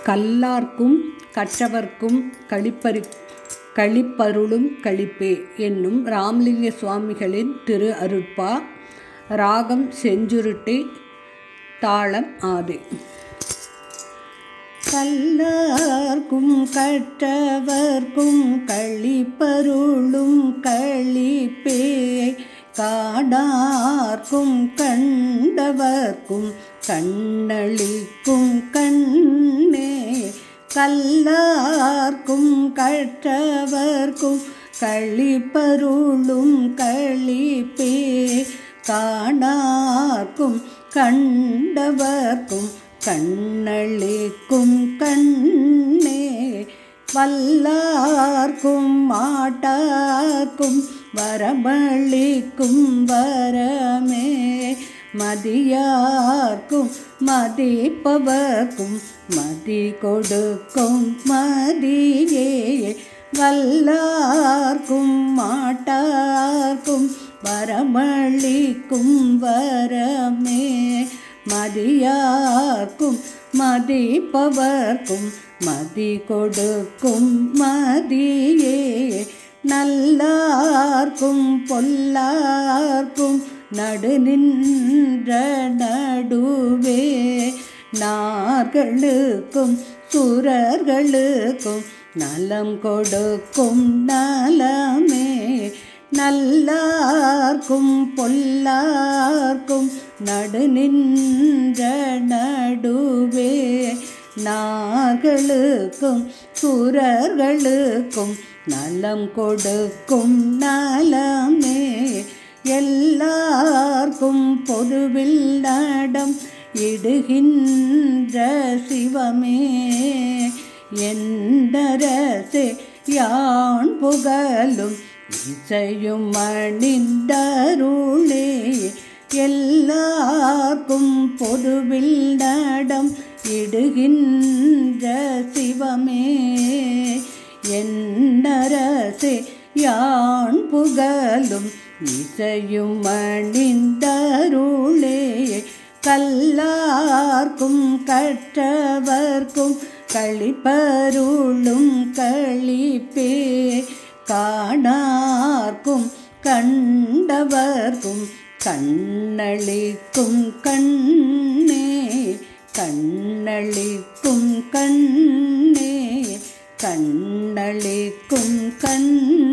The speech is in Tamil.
கல்லார்க்கும் கற்றவர்க்கும் கழிப்பறி கழிப்பருளும் கழிப்பே என்னும் ராமலிங்க சுவாமிகளின் திரு அருட்பா ராகம் செஞ்சுருட்டி தாளம் ஆதி கல்லார்க்கும் கற்றவர்க்கும் கழிப்பருளும் கழிப்பே காடார்க்கும் கண்டவர்க்கும் கண்ணளிக்கும் கண்ணே கல்லார்க்கும் கற்றவர்க்கும் கழிப்பருளும் கழிப்பே காணார்க்கும் கண்டவர்க்கும் கண்ணளிக்கும் கண்ணே வல்லார்க்கும் மாட்டார்க்கும் வரமளிக்கும் வரமே மதியார்க்கும் மதிப்பவர்க்கும் மதி கொடுக்கும் மதியே வல்லார்க்கும் மாட்டார்க்கும் வரமளிக்கும் வரமே மதியார்க்கும் மதிப்பவர்க்கும் மதி கொடுக்கும் மதியே நல்லார்க்கும் பொல்லார்க்கும் நடு நின்ற நடுவே நார்களுக்கும் சுரர்களுக்கும் நலம் கொடுக்கும் நலமே நல்லார்க்கும் பொல்லார்க்கும் நடு நின்ற நடுவே நார்களுக்கும் சுரர்களுக்கும் நலம் கொடுக்கும் நலமே எல்லார்க்கும் பொதுவில் நடம் இடுகின்ற சிவமே எந்தரசே யான் புகழும் இசையும் மணிந்தருளே எல்லார்க்கும் பொதுவில் நடம் இடுகின்ற சிவமே என்னரசே யான் புகழும் இசையும் மணிந்தருளே கல்லார்க்கும் கற்றவர்க்கும் கழிப்பருளும் கழிப்பே காணார்க்கும் கண்டவர்க்கும் கண்ணளிக்கும் கண்ணே கண்ணளிக்கும் கண்ணே கண்ணளிக்கும் கண்ணே